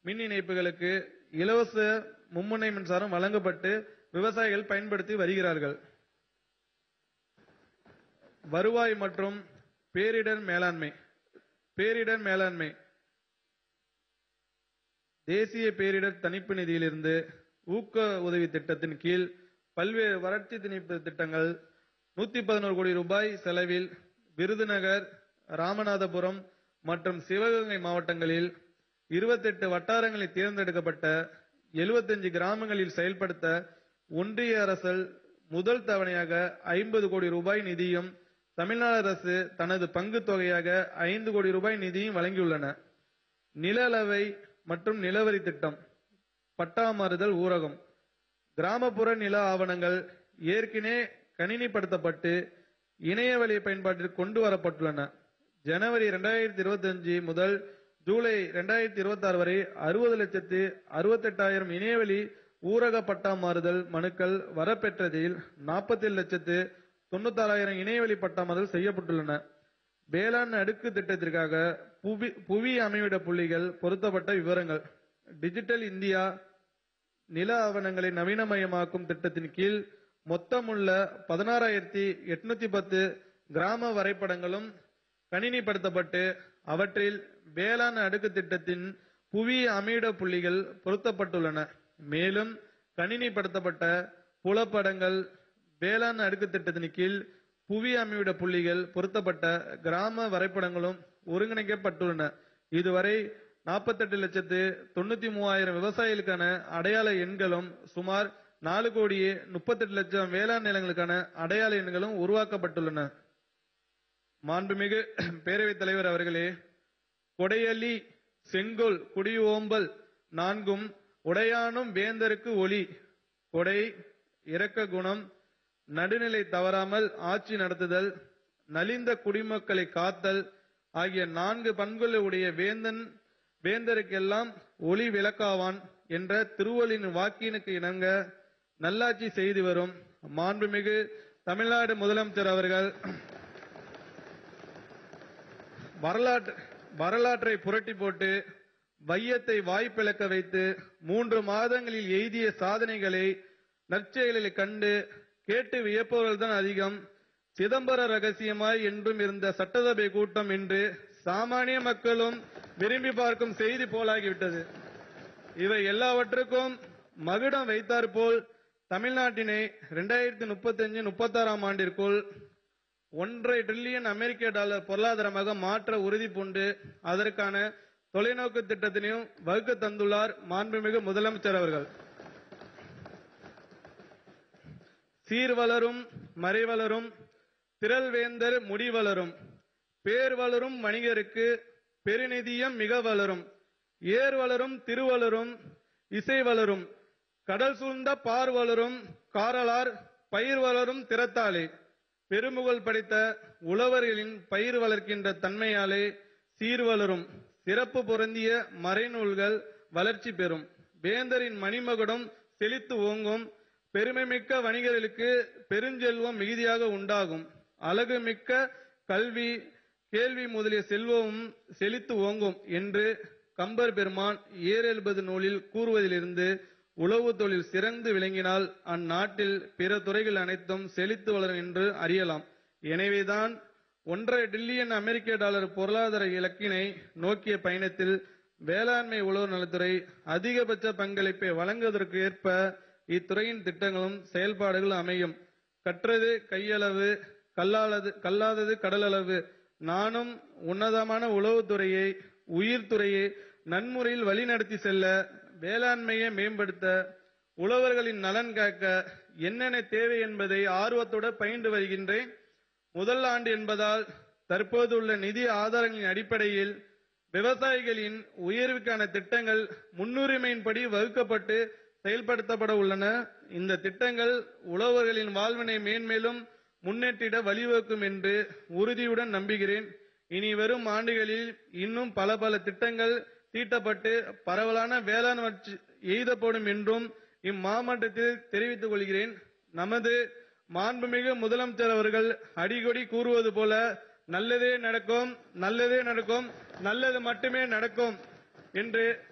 மின் இணைப்புகளுக்கு இலவச மும்முனை மின்சாரம் வழங்கப்பட்டு விவசாயிகள் பயன்படுத்தி வருகிறார்கள் வருவாய் மற்றும் பேரிடர் மேலாண்மை பேரிடர் மேலாண்மை தேசிய பேரிடர் தணிப்பு நிதியிலிருந்து ஊக்க உதவி திட்டத்தின் கீழ் பல்வேறு வறட்சி திணிப்பு திட்டங்கள் நூத்தி பதினோரு கோடி ரூபாய் செலவில் விருதுநகர் ராமநாதபுரம் மற்றும் சிவகங்கை மாவட்டங்களில் இருபத்தெட்டு வட்டாரங்களில் தேர்ந்தெடுக்கப்பட்ட 75 கிராமங்களில் செயல்படுத்த ஒன்றிய அரசு முதல் தவணையாக ஐம்பது கோடி ரூபாய் நிதியும் தமிழ்நாடு அரசு தனது பங்கு தொகையாக ஐந்து கோடி ரூபாய் நிதியும் வழங்கியுள்ளன நில அளவை மற்றும் நிலவரி திட்டம் பட்டா மாறுதல் ஊரகம் கிராமப்புற நில ஆவணங்கள் ஏற்கனவே கணினிப்படுத்தப்பட்டு இணைய வழி பயன்பாட்டிற்கு கொண்டு வரப்பட்டுள்ளன ஜனவரி 2025 முதல் ஜூலை 2026 வரை அறுபது லட்சத்து அறுபத்தெட்டாயிரம் இணையவழி ஊரக பட்டா மாறுதல் மனுக்கள் வரப்பெற்றதில் நாற்பத்தி லட்சத்து தொண்ணூத்தாறாயிரம் இணையவழி பட்டா மாறுதல் செய்யப்பட்டுள்ளன வேளாண் அடுக்கு திட்டத்திற்காக புவி புவி அமைவிட புள்ளிகள் பொருத்தப்பட்ட விவரங்கள் டிஜிட்டல் இந்தியா நில ஆவணங்களை நவீனமயமாக்கும் திட்டத்தின் கீழ் மொத்தமுள்ள பதினாறாயிரத்தி எட்நூத்தி பத்து கிராம வரைபடங்களும் கணினிப்படுத்தப்பட்டு அவற்றில் வேளாண் அடுக்கு திட்டத்தின் புவி அமைவிட புள்ளிகள் பொருத்தப்பட்டுள்ளன மேலும் கணினிப்படுத்தப்பட்ட புலப்படங்கள் வேளாண் அடுக்கு திட்டத்தின் கீழ் புவி அமைவிட புள்ளிகள் பொருத்தப்பட்ட கிராம வரைபடங்களும் ஒருங்கிணைக்கப்பட்டுள்ளன இதுவரை நாற்பத்தெட்டு லட்சத்து தொண்ணூத்தி மூவாயிரம் விவசாயிகளுக்கான அடையாள எண்களும் சுமார் நாலு கோடியே முப்பத்தெட்டு லட்சம் வேளாண் நிலங்களுக்கான அடையாள எண்களும் உருவாக்கப்பட்டுள்ளன மாண்புமிகு பேரவைத் தலைவர் அவர்களே கொடையலி செங்கோல் குடியோம்பல் நான்கும் உடையானும் வேந்தருக்கு ஒளி கொடை இரக்க குணம் நடுநிலை தவறாமல் ஆட்சி நடத்துதல் நலிந்த குடிமக்களை காத்தல் ஆகிய நான்கு பண்புகளை உடைய வேந்தன் வேந்தருக்கெல்லாம் ஒளி விளக்காவான் என்ற திருவள்ளின் வாக்கினுக்கு இணங்க நல்லாட்சி செய்து வரும் மாண்புமிகு தமிழ்நாடு முதலமைச்சர் அவர்கள் வரலாற்று வரலாற்றை புரட்டி போட்டு வையத்தை வாய்ப்பிழக்க வைத்து மூன்று மாதங்களில் எய்திய சாதனைகளை நற்செயலில் கண்டு கேட்டு வியப்பவர்கள்தான் அதிகம் சிதம்பர ரகசியமாய் என்றும் இருந்த சட்டசபை கூட்டம் இன்று சாமானிய மக்களும் விரும்பி பார்க்கும் செய்தி போலாகிவிட்டது இவை எல்லாவற்றுக்கும் மகுடம் வைத்தாற்போல் தமிழ்நாட்டினை இரண்டாயிரத்தி முப்பத்தஞ்சு முப்பத்தாறாம் ஆண்டிற்குள் ஒன்றரை டிரில்லியன் அமெரிக்க டாலர் பொருளாதாரமாக மாற்ற உறுதி பூண்டு அதற்கான தொலைநோக்கு திட்டத்தினையும் வகுக்க தந்துள்ளார் மாண்புமிகு முதலமைச்சர் அவர்கள் சீர் வளரும் மறை வளரும் திரள் வேந்தர் முடி வளரும் பேர் வளரும் வணிகருக்கு பெருநிதியம் மிக வளரும் ஏர் வளரும் திருவளரும் இசை வளரும் கடல் சூழ்ந்த பார் வளரும் காரலார் பயிர் வளரும் திறத்தாலே பெருமுகழ் படைத்த உழவர்களின் பயிர் வளர்க்கின்ற தன்மையாலே சீர் வளரும் சிறப்பு பொருந்திய மறைநூல்கள் வளர்ச்சி பெறும் வேந்தரின் மணிமகுடம் செழித்து ஓங்கும் பெருமைமிக்க வணிகர்களுக்கு பெருஞ்செல்வம் மிகுதியாக உண்டாகும் அழகு மிக்க கல்வி கேள்வி முதலிய செல்வமும் செழித்து ஓங்கும் என்று கம்பர் பெருமான் ஏறெழுபது நூலில் கூறுவதிலிருந்து உழவு தொழில் சிறந்து விளங்கினால் அந்நாட்டில் பிற துறைகள் அனைத்தும் செழித்து வளரும் என்று அறியலாம் எனவேதான் ஒன்றரை டில்லியன் அமெரிக்க டாலர் பொருளாதார இலக்கினை நோக்கிய பயணத்தில் வேளாண்மை உழவர் நலத்துறை அதிகபட்ச பங்களிப்பை வழங்குவதற்கு ஏற்ப இத்துறையின் திட்டங்களும் செயல்பாடுகளும் அமையும் கற்றது கையளவு கல்லாதது கல்லாதது கடலளவு நானும் உன்னதமான உளவுத்துறையை உயிர்த்துறையை நன்முறையில் வழிநடத்தி செல்ல வேளாண்மையை மேம்படுத்த உழவர்களின் நலன் காக்க என்னென்ன தேவை என்பதை ஆர்வத்தோடு பயின்று வருகின்றேன் முதல் ஆண்டு என்பதால் தற்போதுள்ள நிதி ஆதாரங்களின் அடிப்படையில் விவசாயிகளின் உயர்வுக்கான திட்டங்கள் முன்னுரிமையின்படி வகுக்கப்பட்டு செயல்படுத்தப்பட உள்ளன இந்த திட்டங்கள் உழவர்களின் வாழ்வினை மேன்மேலும் முன்னேற்றிட வழிவகுக்கும் என்று உறுதியுடன் நம்புகிறேன் இனி வரும் ஆண்டுகளில் இன்னும் பல பல திட்டங்கள் தீட்டப்பட்டு பரவலான வேளாண் வளர்ச்சி எய்தப்படும் என்றும் இம்மாமன்றத்தில் தெரிவித்துக் கொள்கிறேன் நமது மாண்புமிகு முதலமைச்சர் அவர்கள் அடிக்கடி கூறுவது போல நல்லதே நடக்கும் நல்லதே நடக்கும் நல்லது மட்டுமே நடக்கும் என்று